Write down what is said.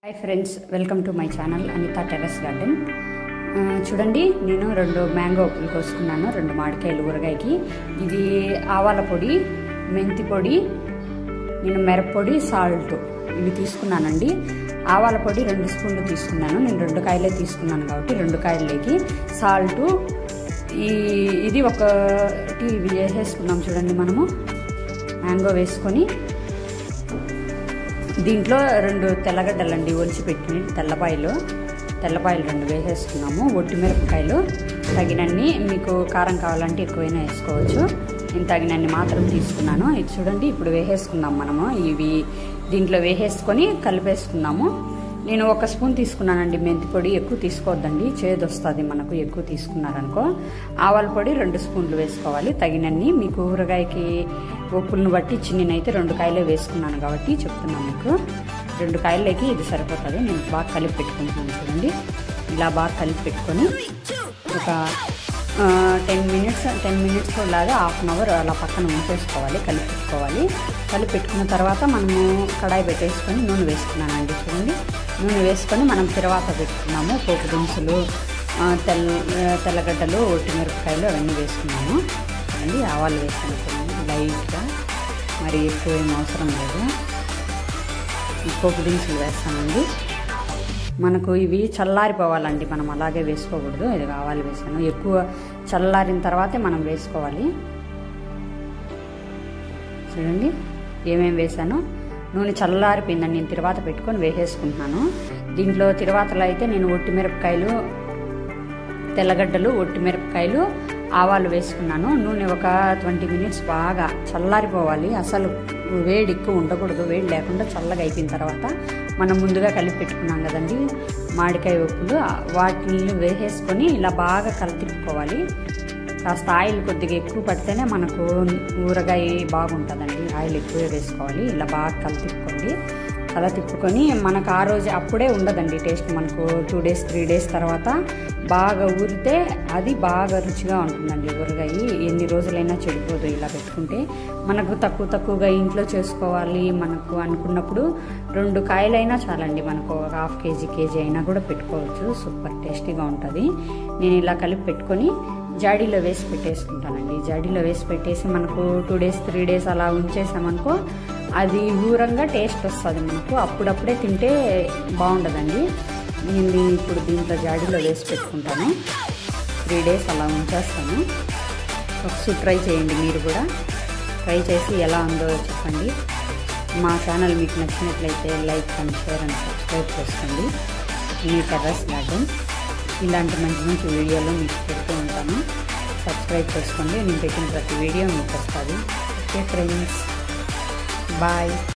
hi friends welcome to my channel Anitha terrace garden ఆ, చూడండి నేను రెండు మ్యాంగో పూలు కోసుకున్నాను రెండు మామిడికాయలు ఊరగాయకి ఇది ఆవాల పొడి మెంతి పొడి నేను మిరప్పొడి సాల్ట్ ఇవి తీసుకున్నానండి ఆవాల పొడి రెండు స్పూన్లు తీసుకున్నాను నేను రెండు కాయలే తీసుకున్నాను కాబట్టి రెండు కాయలకి సాల్ట్ ఈ ఇది ఒకటి ఇవి వేసేసుకున్నాం చూడండి మనము మ్యాంగో వేసుకొని దీంట్లో రెండు తెల్లగడ్డలండి ఒలిచి పెట్టిన తెల్లపాయలు తెల్లపాయలు రెండు వేసేసుకున్నాము ఒట్టి మిరపకాయలు తగినన్ని మీకు కారం కావాలంటే ఎక్కువైనా వేసుకోవచ్చు నేను తగినన్ని మాత్రం తీసుకున్నాను ఇది చూడండి ఇప్పుడు వేసేసుకుందాం మనము ఇవి దీంట్లో వేసేసుకొని కలిపేసుకున్నాము నేను ఒక స్పూన్ తీసుకున్నానండి మెంతి పొడి ఎక్కువ తీసుకోవద్దండి చేదు వస్తుంది మనకు ఎక్కువ తీసుకున్నారనుకో ఆవాల పొడి రెండు స్పూన్లు వేసుకోవాలి తగినన్ని మీకు ఊరగాయకి ఉప్పులను బట్టి చిన్ననైతే రెండు కాయలే వేసుకున్నాను కాబట్టి చెప్తున్నాను మీకు రెండు కాయలకి ఇది సరిపోతుంది నేను బాగా కలిపి పెట్టుకుంటున్నాను చూడండి ఇలా బాగా కలిపి పెట్టుకొని ఒక టెన్ మినిట్స్ టెన్ మినిట్స్ లాగా హాఫ్ అన్ అవర్ అలా పక్కన ఉంచేసుకోవాలి కలిపి పెట్టుకోవాలి కలిపి పెట్టుకున్న తర్వాత మనము కడాయి పెట్టేసుకొని నూనె వేసుకున్నానండి చూడండి నూనె వేసుకొని మనం తర్వాత పెట్టుకున్నాము పోపు దినుసులు ఆ, తెల్ల తెల్లగడ్డలు ఒట్టి మిరపకాయలు అవన్నీ వేసుకున్నాము చూడండి ఆవాలు వేసాను చూడండి లైట్గా మరి ఎక్కువ ఏం అవసరం లేదు ఈ పోపు దినుసులు వేస్తానండి మనకు ఇవి చల్లారిపోవాలండి మనం అలాగే వేసుకోకూడదు ఇది ఆవాలు వేసాను ఎక్కువ చల్లారిన తర్వాతే మనం వేసుకోవాలి చూడండి ఏమేమి వేసాను నూనె చల్లారిపోయిందండి నేను తిరువాత పెట్టుకొని వేసేసుకుంటున్నాను దీంట్లో తిరువాతలో అయితే నేను ఒట్టి మిరపకాయలు తెల్లగడ్డలు ఒట్టి మిరపకాయలు ఆవాలు వేసుకున్నాను నూనె ఒక ట్వంటీ మినిట్స్ బాగా చల్లారిపోవాలి అసలు వేడి ఎక్కువ ఉండకూడదు వేడి లేకుండా చల్లగా అయిపోయిన తర్వాత మనం ముందుగా కలిపి పెట్టుకున్నాం కదండి మామిడికాయ ఉప్పులు వాటిని వేసేసుకొని ఇలా బాగా కలితిప్పుకోవాలి కాస్త ఆయిల్ కొద్దిగా ఎక్కువ పడితేనే మనకు ఊరగాయ బాగుంటుందండి ఆయిల్ ఎక్కువే వేసుకోవాలి ఇలా బాగా కలితిప్పుకోండి అలా తిప్పుకొని మనకు ఆ రోజు అప్పుడే ఉండదండి టేస్ట్ మనకు టూ డేస్ త్రీ డేస్ తర్వాత బాగా ఊరితే అది బాగా రుచిగా ఉంటుందండి ఊరగాయ ఎన్ని రోజులైనా చెడిపోదు ఇలా పెట్టుకుంటే మనకు తక్కువ తక్కువగా ఇంట్లో చేసుకోవాలి మనకు అనుకున్నప్పుడు రెండు కాయలైనా చాలండి మనకు ఒక హాఫ్ కేజీ కేజీ అయినా కూడా పెట్టుకోవచ్చు సూపర్ టేస్టీగా ఉంటుంది నేను ఇలా కలిపి పెట్టుకొని జాడీలో వేసి పెట్టేసుకుంటానండి జాడీలో వేసి పెట్టేసి మనకు టూ డేస్ త్రీ డేస్ అలా ఉంచేసామనుకో అది ఊరంగా టేస్ట్ వస్తుంది మనకు అప్పుడప్పుడే తింటే బాగుండదండి నేను దీన్ని ఇప్పుడు దీంట్లో జాడీలో వేసి పెట్టుకుంటాను త్రీ డేస్ అలా ఉంచేస్తాను ఒకసారి ట్రై చేయండి మీరు కూడా ట్రై చేసి ఎలా ఉందో చెప్పండి మా ఛానల్ మీకు నచ్చినట్లయితే like and share and subscribe చేసుకోండి మీ టెర్రస్ గార్డెన్ ఇలాంటి మంచి మంచి వీడియోలు మీకు పెడుతూ ఉంటాను సబ్స్క్రైబ్ చేసుకోండి నేను పెట్టిన ప్రతి వీడియో మీకు వస్తుంది ఓకే ఫ్రెండ్స్ బాయ్